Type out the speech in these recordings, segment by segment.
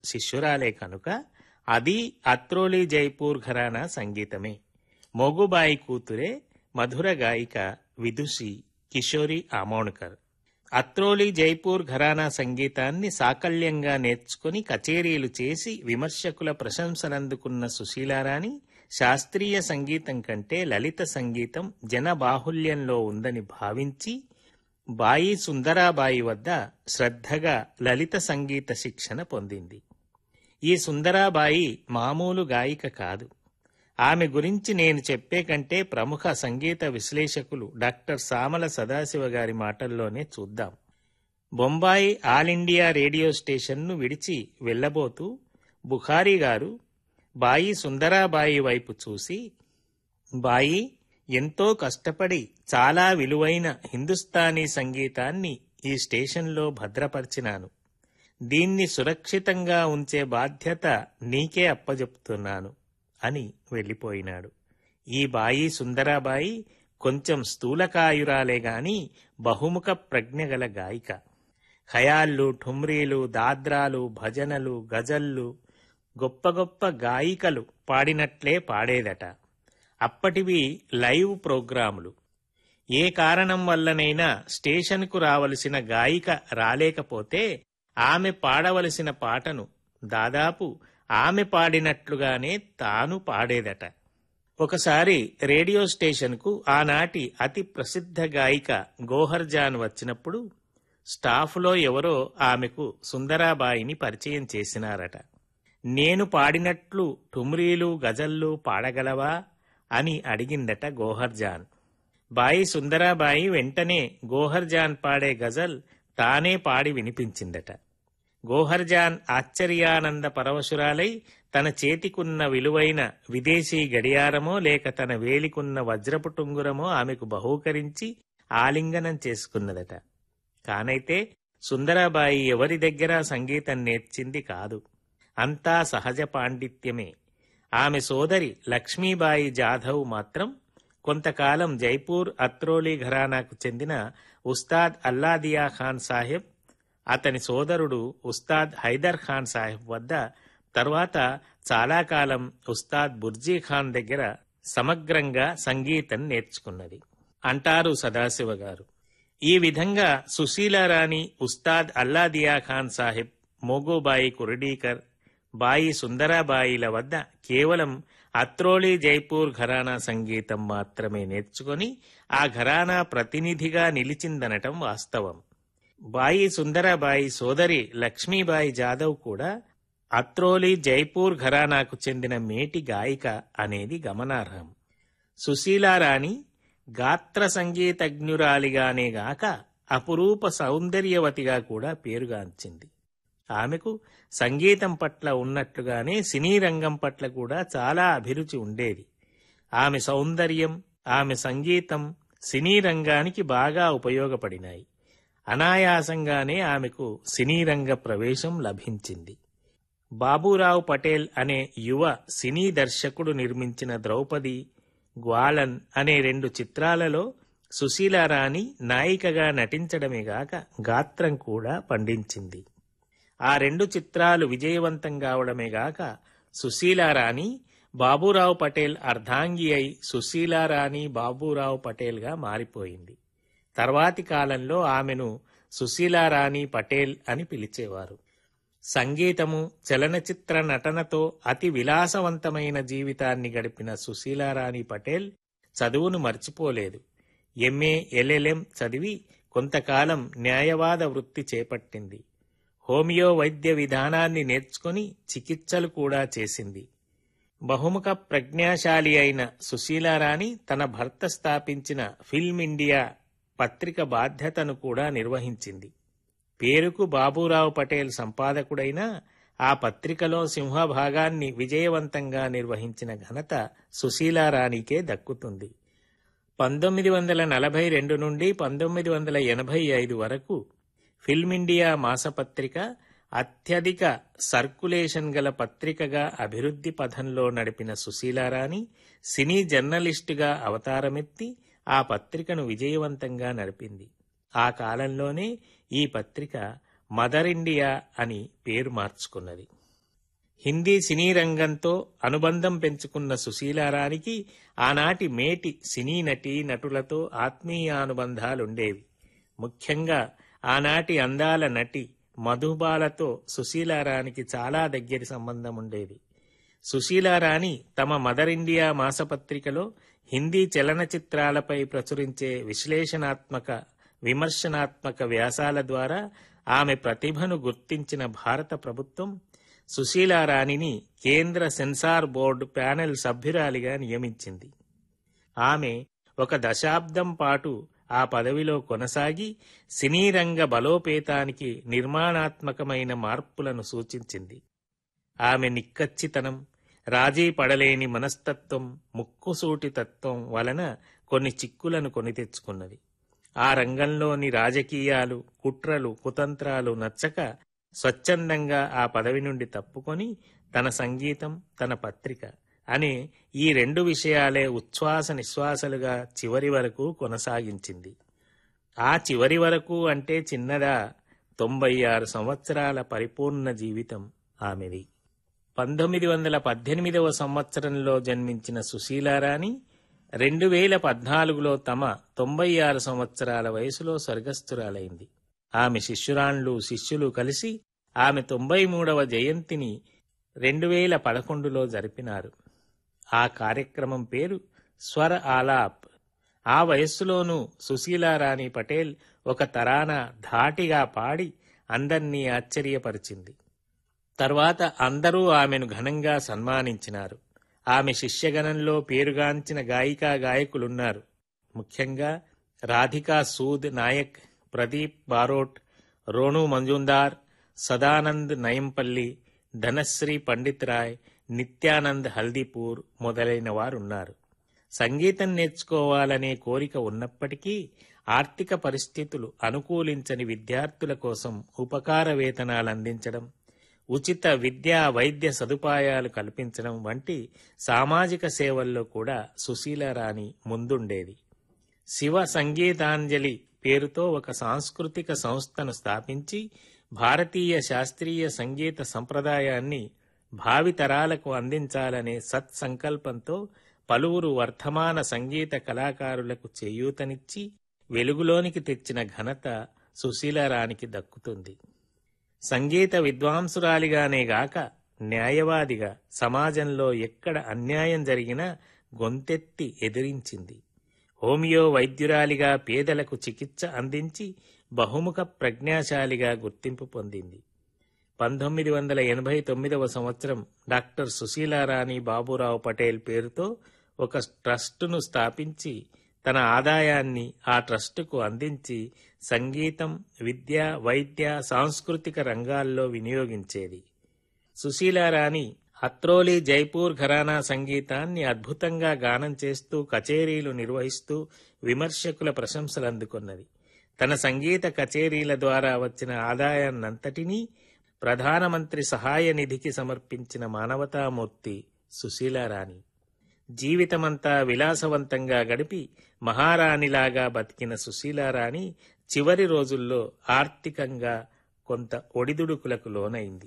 శిష్యురాలే కనుక అది అత్రోలి జైపూర్ ఘరానా సంగీతమే మొగుబాయి కూతురే మధుర గాయిక విదుషి కిషోరి ఆమోణకర్ అత్రోలి జైపూర్ ఘరానా సంగీతాన్ని సాకల్యంగా నేర్చుకుని కచేరీలు చేసి విమర్శకుల ప్రశంసలందుకున్న సుశీలారాణి శాస్త్రీయ సంగీతం కంటే లలిత సంగీతం జనబాహుల్యంలో ఉందని భావించి బాయి సుందరాబాయి వద్ద శ్రద్ధగా లలిత సంగీత శిక్షణ పొందింది ఈ సుందరాబాయి మామూలు గాయిక కాదు ఆమె గురించి నేను చెప్పే కంటే ప్రముఖ సంగీత విశ్లేషకులు డాక్టర్ సామల సదాశివ గారి మాటల్లోనే చూద్దాం బొంబాయి ఆల్ ఇండియా రేడియో స్టేషన్ను విడిచి వెళ్ళబోతూ బుఖారీ గారు బాయి సుందరాబాయి వైపు చూసి బాయి ఎంతో కష్టపడి చాలా విలువైన హిందుస్థానీ సంగీతాన్ని ఈ స్టేషన్లో భద్రపరిచినాను దీన్ని సురక్షితంగా ఉంచే బాధ్యత నీకే అప్పజెప్తున్నాను అని వెళ్ళిపోయినాడు ఈ బాయి సుందరాబాయి కొంచెం స్థూలకాయురాలే గాని బహుముఖ ప్రజ్ఞగల గాయిక ఖయాళ్ళు ఠుమ్రీలు దాద్రాలు భజనలు గజల్లు గొప్ప గొప్ప గాయికలు పాడినట్లే పాడేదట అప్పటివి లైవ్ ప్రోగ్రాములు ఏ కారణం వల్లనైనా స్టేషన్కు రావలసిన గాయిక రాలేకపోతే ఆమె పాడవలసిన పాటను దాదాపు ఆమె పాడినట్లుగానే తాను పాడేదట ఒకసారి రేడియో స్టేషన్కు ఆనాటి అతి ప్రసిద్ధ గాయిక గోహర్జాన్ వచ్చినప్పుడు స్టాఫ్లో ఎవరో ఆమెకు సుందరాబాయిని పరిచయం చేసినారట నేను పాడినట్లు ఠుమ్రీలు గజల్లు పాడగలవా అని అడిగిందట గోహర్జాన్ బాయి సుందరాబాయి వెంటనే గోహర్జాన్ పాడే గజల్ తానే పాడి వినిపించిందట గోహర్జాన్ ఆశ్చర్యానంద పరవశురాలై తన చేతికున్న విలువైన విదేశీ గడియారమో లేక తన వేలికున్న వజ్రపు టుంగురమో ఆమెకు బహూకరించి ఆలింగనం చేసుకున్నదట కానైతే సుందరాబాయి ఎవరి దగ్గర సంగీతం నేర్చింది కాదు అంతా సహజ పాండిత్యమే ఆమె సోదరి లక్ష్మీబాయి జాధవ్ మాత్రం కొంతకాలం జైపూర్ అత్రోలి ఘరానాకు చెందిన ఉస్తాద్ అల్లాదియా ఖాన్ సాహెబ్ అతని సోదరుడు ఉస్తాద్ హైదర్ ఖాన్ సాహెబ్ వద్ద తర్వాత చాలా కాలం ఉస్తాద్ బుర్జీ ఖాన్ దగ్గర సమగ్రంగా సంగీతం నేర్చుకున్నది అంటారు సదాశివ గారు ఈ విధంగా సుశీలారాణి ఉస్తాద్ అల్లాదియా ఖాన్ సాహెబ్ మోగోబాయి కురడీకర్ బాయి సుందరాబాయిల వద్ద కేవలం అత్రోలి జైపూర్ ఘరానా సంగీతం మాత్రమే నేర్చుకొని ఆ ఘరానా ప్రతినిధిగా నిలిచిందనటం వాస్తవం బాయి సుందరాబాయి సోదరి లక్ష్మీబాయి జాదవ్ కూడా అత్రోలి జైపూర్ ఘరానాకు చెందిన మేటి గాయిక అనేది గమనార్హం సుశీలారాణి గాత్ర సంగీతజ్ఞురాలిగానే గాక అపురూప సౌందర్యవతిగా కూడా పేరుగాంచింది ఆమెకు సంగీతం పట్ల ఉన్నట్లుగానే సినీ రంగం పట్ల కూడా చాలా అభిరుచి ఉండేది ఆమె సౌందర్యం ఆమె సంగీతం సినీ రంగానికి బాగా ఉపయోగపడినాయి అనాయాసంగానే ఆమెకు సినీ రంగ ప్రవేశం లభించింది బాబూరావు పటేల్ అనే యువ సినీ దర్శకుడు నిర్మించిన ద్రౌపది గ్వాలన్ అనే రెండు చిత్రాలలో సుశీలారాణి నాయికగా నటించడమే గాక గాత్రం కూడా పండించింది ఆ రెండు చిత్రాలు విజయవంతం కావడమే గాక సుశీలారాణి బాబూరావు పటేల్ అర్ధాంగి అయి సుశీలారాణి బాబూరావు పటేల్గా మారిపోయింది తర్వాతి కాలంలో ఆమెను సుశీలారాణి పటేల్ అని పిలిచేవారు సంగీతము చలనచిత్ర నటనతో అతి విలాసవంతమైన జీవితాన్ని గడిపిన సుశీలారాణి పటేల్ చదువును మర్చిపోలేదు ఎంఏ ఎల్ఎల్ఎం చదివి కొంతకాలం న్యాయవాద వృత్తి చేపట్టింది హోమియో వైద్య విధానాన్ని నేర్చుకుని చికిత్సలు కూడా చేసింది బహుముఖ ప్రజ్ఞాశాలి అయిన సుశీలారాణి తన భర్త స్థాపించిన ఫిల్మ్ ఇండియా పత్రిక బాధ్యతను కూడా నిర్వహించింది పేరుకు బాబూరావు పటేల్ సంపాదకుడైన ఆ పత్రికలో సింహభాగాన్ని విజయవంతంగా నిర్వహించిన ఘనత సుశీలారాణికే దక్కుతుంది పంతొమ్మిది వందల నలభై రెండు నుండి పంతొమ్మిది వందల ఎనభై ఐదు వరకు ఫిల్మ్ ఇండియా మాసపత్రిక అత్యధిక సర్కులేషన్ గల పత్రికగా అభివృద్ధి పథంలో నడిపిన సుశీలారాణి సినీ జర్నలిస్టుగా అవతారమెత్తి ఆ పత్రికను విజయవంతంగా నడిపింది ఆ కాలంలోనే ఈ పత్రిక మదర్ ఇండియా అని పేరు మార్చుకున్నది హిందీ సినీ రంగంతో అనుబంధం పెంచుకున్న సుశీలారానికి ఆనాటి మేటి సినీ నటీ నటులతో ఆత్మీయానుబంధాలుండేవి ముఖ్యంగా ఆనాటి అందాల నటి మధుబాలతో సుశీలారానికి చాలా దగ్గరి సంబంధం ఉండేది సుశీలారాణి తమ మదర్ ఇండియా మాసపత్రికలో హిందీ చలనచిత్రాలపై ప్రచురించే విశ్లేషణాత్మక విమర్శనాత్మక వ్యాసాల ద్వారా ఆమె ప్రతిభను గుర్తించిన భారత ప్రభుత్వం సుశీలారాణిని కేంద్ర సెన్సార్ బోర్డు ప్యానెల్ సభ్యురాలిగా నియమించింది ఆమె ఒక దశాబ్దం పాటు ఆ పదవిలో కొనసాగి సినీ రంగ బలోపేతానికి నిర్మాణాత్మకమైన మార్పులను సూచించింది ఆమె నిక్కచ్చితనం రాజీ పడలేని మనస్తత్వం ముక్కుసూటి తత్వం వలన కొన్ని చిక్కులను కొని తెచ్చుకున్నది ఆ రంగంలోని రాజకీయాలు కుట్రలు కుతంత్రాలు నచ్చక స్వచ్ఛందంగా ఆ పదవి నుండి తప్పుకొని తన సంగీతం తన పత్రిక అనే ఈ రెండు విషయాలే ఉచ్ఛ్వాస నిశ్వాసలుగా చివరి వరకు కొనసాగించింది ఆ చివరి వరకు అంటే చిన్నదా తొంభై ఆరు సంవత్సరాల పరిపూర్ణ జీవితం ఆమెది పంతొమ్మిది వందల పద్దెనిమిదవ సంవత్సరంలో జన్మించిన సుశీలారాణి రెండు వేల పద్నాలుగులో తమ తొంభై ఆరు సంవత్సరాల వయసులో స్వర్గస్థురాలైంది ఆమె శిష్యురాండ్లు శిష్యులు కలిసి ఆమె తొంభై మూడవ జయంతిని రెండు వేల పదకొండులో జరిపినారు ఆ కార్యక్రమం పేరు స్వర ఆలాప్ ఆ వయస్సులోనూ సుశీలారాణి పటేల్ ఒక తరాన ధాటిగా పాడి అందర్నీ ఆశ్చర్యపరిచింది తర్వాత అందరూ ఆమెను ఘనంగా సన్మానించినారు ఆమె శిష్యగణంలో పేరుగాంచిన గాయికా గాయకులున్నారు ముఖ్యంగా రాధికా సూద్ నాయక్ ప్రదీప్ బారోట్ రోణు మంజుందార్ సదానంద్ నయంపల్లి ధనశ్రీ పండిత్ రాయ్ నిత్యానంద్ హల్దీపూర్ మొదలైన వారున్నారు సంగీతం నేర్చుకోవాలనే కోరిక ఉన్నప్పటికీ ఆర్థిక పరిస్థితులు అనుకూలించని విద్యార్థుల కోసం ఉపకార వేతనాలు అందించడం ఉచిత విద్యా వైద్య సదుపాయాలు కల్పించడం వంటి సామాజిక సేవల్లో కూడా సుశీలారాణి ముందుండేది శివ సంగీతాంజలి పేరుతో ఒక సాంస్కృతిక సంస్థను స్థాపించి భారతీయ శాస్త్రీయ సంగీత సంప్రదాయాన్ని భావితరాలకు అందించాలనే సత్సంకల్పంతో పలువురు వర్ధమాన సంగీత కళాకారులకు చేయూతనిచ్చి వెలుగులోనికి తెచ్చిన ఘనత సుశీలారానికి దక్కుతుంది సంగీత విద్వాంసురాలిగానే గాక న్యాయవాదిగా సమాజంలో ఎక్కడ అన్యాయం జరిగినా గొంతెత్తి ఎదిరించింది హోమియో వైద్యురాలిగా పేదలకు చికిత్స అందించి బహుముఖ ప్రజ్ఞాశాలిగా గుర్తింపు పొందింది పంతొమ్మిది వందల ఎనభై తొమ్మిదవ సంవత్సరం డాక్టర్ సుశీలారాణి బాబురావు పటేల్ పేరుతో ఒక ట్రస్టును స్థాపించి తన ఆదాయాన్ని ఆ ట్రస్టుకు అందించి సంగీతం విద్య వైద్య సాంస్కృతిక రంగాల్లో వినియోగించేది సుశీలారాణి అత్రోలి జైపూర్ ఘరానా సంగీతాన్ని అద్భుతంగా గానం చేస్తూ కచేరీలు నిర్వహిస్తూ విమర్శకుల ప్రశంసలు అందుకున్నది తన సంగీత కచేరీల ద్వారా వచ్చిన ఆదాయాన్నంతటినీ ప్రధానమంత్రి సహాయ నిధికి సమర్పించిన మానవతామూర్తి సుశీలారాణి జీవితమంతా విలాసవంతంగా గడిపి మహారాణిలాగా బతికిన సుశీలారాణి చివరి రోజుల్లో ఆర్థికంగా కొంత ఒడిదుడుకులకు లోనైంది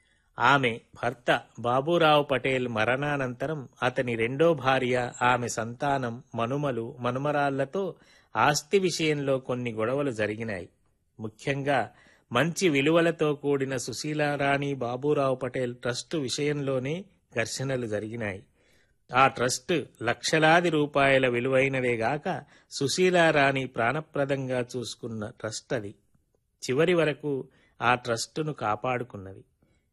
ఆమె భర్త బాబురావు పటేల్ మరణానంతరం అతని రెండో భార్య ఆమె సంతానం మనుమలు మనుమరాళ్లతో ఆస్తి విషయంలో కొన్ని గొడవలు జరిగినాయి ముఖ్యంగా మంచి విలువలతో కూడిన సుశీలారాణి బాబురావు పటేల్ ట్రస్టు విషయంలోనే ఘర్షణలు జరిగినాయి ఆ ట్రస్ట్ లక్షలాది రూపాయల విలువైనదేగాక సుశీలారాణి ప్రాణప్రదంగా చూసుకున్న ట్రస్ట్ అది చివరి వరకు ఆ ట్రస్టును కాపాడుకున్నది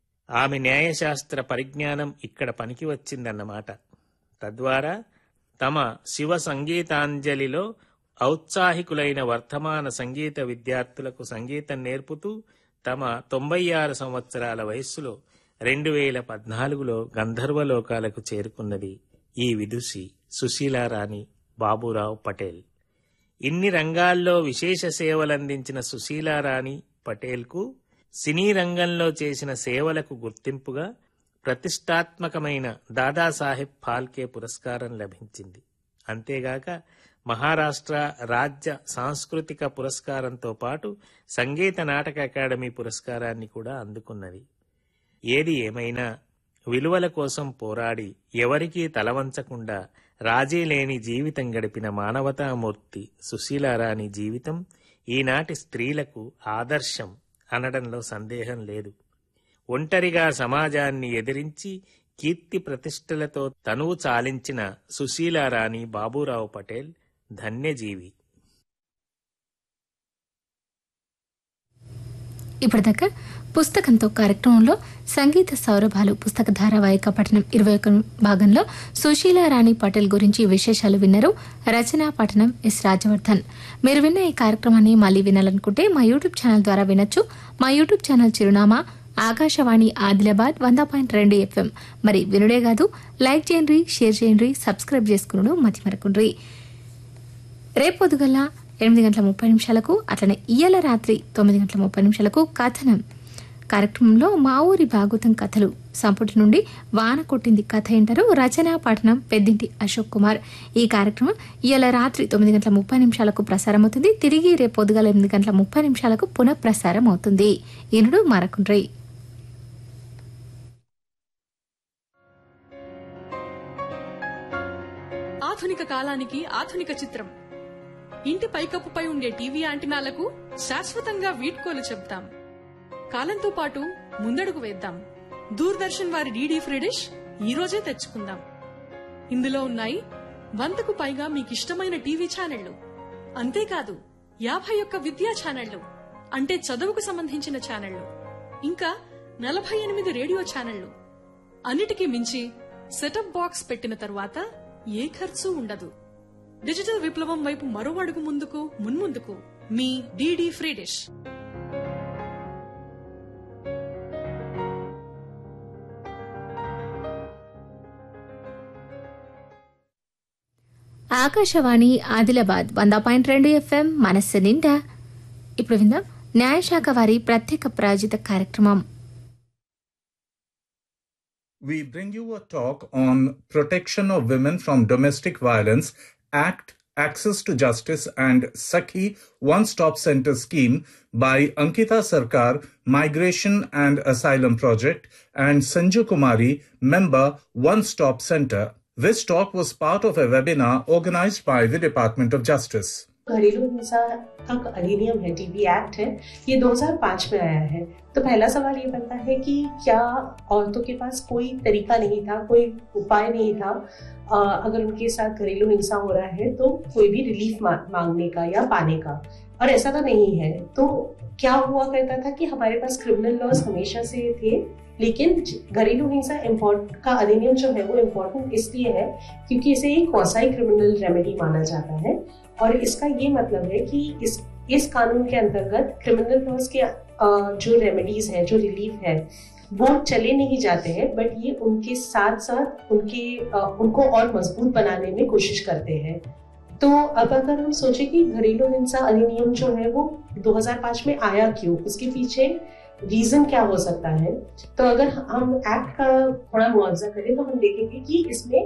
ఆమె న్యాయశాస్త్ర పరిజ్ఞానం ఇక్కడ పనికి వచ్చిందన్నమాట తద్వారా తమ శివ సంగీతాంజలిలో ఔత్సాహికులైన వర్తమాన సంగీత విద్యార్థులకు సంగీతం నేర్పుతూ తమ తొంభై ఆరు సంవత్సరాల వయస్సులో రెండు వేల పద్నాలుగులో గంధర్వలోకాలకు చేరుకున్నది ఈ విదుషి సుశీలారాణి బాబురావు పటేల్ ఇన్ని రంగాల్లో విశేష సేవలందించిన సుశీలారాణి పటేల్కు సినీ రంగంలో చేసిన సేవలకు గుర్తింపుగా ప్రతిష్టాత్మకమైన దాదాసాహెబ్ ఫాల్కే పురస్కారం లభించింది అంతేగాక మహారాష్ట్ర రాజ్య సాంస్కృతిక పురస్కారంతో పాటు సంగీత నాటక అకాడమీ పురస్కారాన్ని కూడా అందుకున్నది ఏది ఏమైనా విలువల కోసం పోరాడి ఎవరికీ తలవంచకుండా రాజీ లేని జీవితం గడిపిన మానవతామూర్తి సుశీలారాణి జీవితం ఈనాటి స్త్రీలకు ఆదర్శం అనడంలో సందేహం లేదు ఒంటరిగా సమాజాన్ని ఎదిరించి కీర్తి ప్రతిష్టలతో తనువు చాలించిన సుశీలారాణి బాబూరావు పటేల్ ధన్యజీవి ఇప్పటిదాకా పుస్తకంతో కార్యక్రమంలో సంగీత సౌరభాలు పుస్తక ధారావాహిక పఠనం ఇరవై ఒక భాగంలో సుశీల రాణి పటేల్ గురించి విశేషాలు విన్నారు రచనా పఠనం ఎస్ రాజవర్ధన్ మీరు విన్న ఈ కార్యక్రమాన్ని మళ్ళీ వినాలనుకుంటే మా యూట్యూబ్ ఛానల్ ద్వారా వినొచ్చు మా యూట్యూబ్ ఛానల్ చిరునామా ఆకాశవాణి ఆదిలాబాద్ వంద పాయింట్ రెండు ఎఫ్ఎం మరి వినుడే కాదు లైక్ చేయండి షేర్ చేయండి సబ్స్క్రైబ్ చేసుకున్నాడు మతి మరకుండ్రి రేపు పొద్దుగల ఎనిమిది గంటల ముప్పై నిమిషాలకు అట్లనే ఇయ్యాల రాత్రి తొమ్మిది గంటల ముప్పై నిమిషాలకు కథనం కార్యక్రమంలో మా ఊరి భాగవతం కథలు సంపుటి నుండి వాన కొట్టింది కథ ఏంటారు రచన పఠనం పెద్దింటి అశోక్ కుమార్ ఈ కార్యక్రమం ఇవాళ రాత్రి తొమ్మిది గంటల ముప్పై నిమిషాలకు ప్రసారం అవుతుంది తిరిగి రేపు పొద్దుగల ఎనిమిది గంటల ముప్పై నిమిషాలకు పునః ప్రసారం అవుతుంది ఈనుడు మరకుండ్రి ఆధునిక కాలానికి ఆధునిక చిత్రం ఇంటి పైకప్పుపై ఉండే టీవీ యాంటినాలకు శాశ్వతంగా వీడ్కోలు చెప్తాం కాలంతో పాటు ముందడుగు వేద్దాం దూరదర్శన్ వారి డీడీ ఫ్రీ డిష్ ఈ రోజే తెచ్చుకుందాం ఇందులో ఉన్నాయి వందకు పైగా మీకిష్టమైన టీవీ ఛానళ్లు అంతేకాదు యాభై ఒక్క విద్యా ఛానళ్లు అంటే చదువుకు సంబంధించిన ఛానళ్లు ఇంకా నలభై ఎనిమిది రేడియో ఛానళ్లు అన్నిటికీ మించి సెటప్ బాక్స్ పెట్టిన తరువాత ఏ ఖర్చు ఉండదు డిజిటల్ విప్లవం వైపు మరో అడుగు ముందుకు మున్ముందుకు మీ DD free dish Akashvani Adilabad వంద పాయింట్ రెండు ఎఫ్ఎం మనస్సు నిండా ఇప్పుడు విందాం న్యాయశాఖ వారి ప్రత్యేక ప్రాయోజిత కార్యక్రమం We bring you a talk on protection of women from domestic violence, ACT, Access to Justice and Sakhi One Stop Center Scheme by Ankita Sarkar, Migration and Asylum Project, and Sanju Kumari, member One Stop Center. This talk was part of a webinar organized by the Department of Justice. घरेलू हिंसा का अधिनियम है TB act है ये 2005 में आया है तो पहला सवाल ये बनता है कि क्या औरतों के पास कोई तरीका नहीं था कोई उपाय नहीं था अ, अगर उनके साथ घरेलू हिंसा हो रहा है तो कोई भी रिलीफ मा, मांगने का या पाने का और ऐसा तो नहीं है तो क्या हुआ करता था कि हमारे पास क्रिमिनल लॉज हमेशा से थे लेकिन घरेलू हिंसा इम्पोर्ट का अधिनियम जो है वो इम्पोर्टेंट इसलिए है क्योंकि इसे एक कौसाई क्रिमिनल रेमेडी माना जाता है और इसका ये मतलब है कि इस इस कानून के अंतर्गत क्रिमिनल लॉज के अ, जो रेमेडीज है जो रिलीफ है वो चले नहीं जाते हैं बट ये उनके साथ साथ उनके अ, उनको और मजबूत बनाने में कोशिश करते हैं तो अब अगर हम सोचे कि घरेलू हिंसा अधिनियम जो है वो 2005 में आया क्यों उसके पीछे रीजन क्या हो सकता है तो अगर हम एक्ट का थोड़ा मुआवजा करें तो हम देखेंगे कि इसमें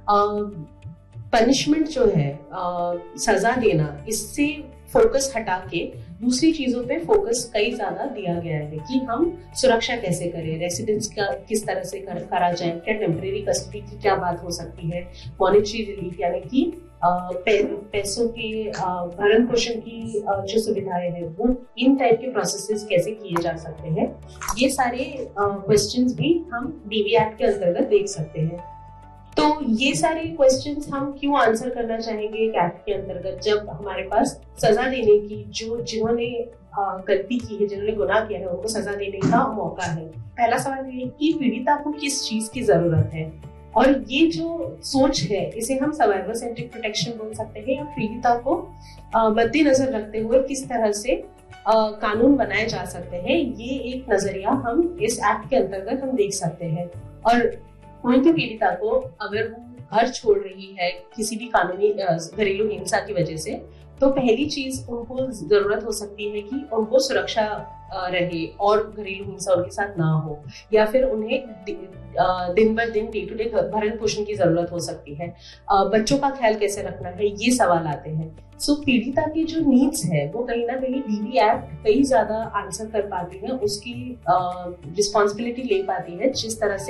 पनिशमेंट जो है अ, सजा देना इससे फोकस हटा के दूसरी चीजों पे फोकस कई ज्यादा दिया गया है कि हम सुरक्षा कैसे करें रेसिडेंस का किस तरह से कर, करा जाए क्या टेम्परेरी कस्टडी की क्या बात हो सकती है मॉनिटरी रिलीफ यानी कि अ, पै, पैसों के अ, भरण पोषण की अ, जो सुविधाएं हैं वो इन टाइप के प्रोसेसेस कैसे किए जा सकते हैं ये सारे क्वेश्चंस भी हम डीवी एक्ट के अंतर्गत देख सकते हैं तो ये सारे क्वेश्चंस हम क्यों आंसर करना चाहेंगे एक एक्ट के अंतर्गत जब हमारे पास सजा देने की जो जिन्होंने अ, गलती की है जिन्होंने गुनाह किया है उनको सजा देने का मौका है पहला सवाल ये है कि पीड़िता को किस चीज की जरूरत है और ये जो सोच है इसे हम सर्वाइवर सेंट्रिक प्रोटेक्शन बोल सकते हैं या पीड़िता को अ, मद्देनजर रखते हुए किस तरह से अ, कानून बनाए जा सकते हैं ये एक नजरिया हम इस एक्ट के अंतर्गत हम देख सकते हैं और कोई भी पीड़िता को अगर वो घर छोड़ रही है किसी भी कानूनी अ, घरेलू हिंसा की वजह से तो पहली चीज उनको जरूरत हो सकती है कि उनको सुरक्षा अ, रहे और घरेलू हिंसा उनके साथ ना हो या फिर उन्हें दि- अ, दिन ब दिन डे टू डे भरण पोषण की जरूरत हो सकती है अ, बच्चों का ख्याल कैसे रखना है ये सवाल आते हैं सो पीड़िता की जो नीड्स है वो कहीं ना कहीं डीबी एक्ट कई ज्यादा आंसर कर पाती है उसकी रिस्पॉन्सिबिलिटी ले पाती है जिस तरह से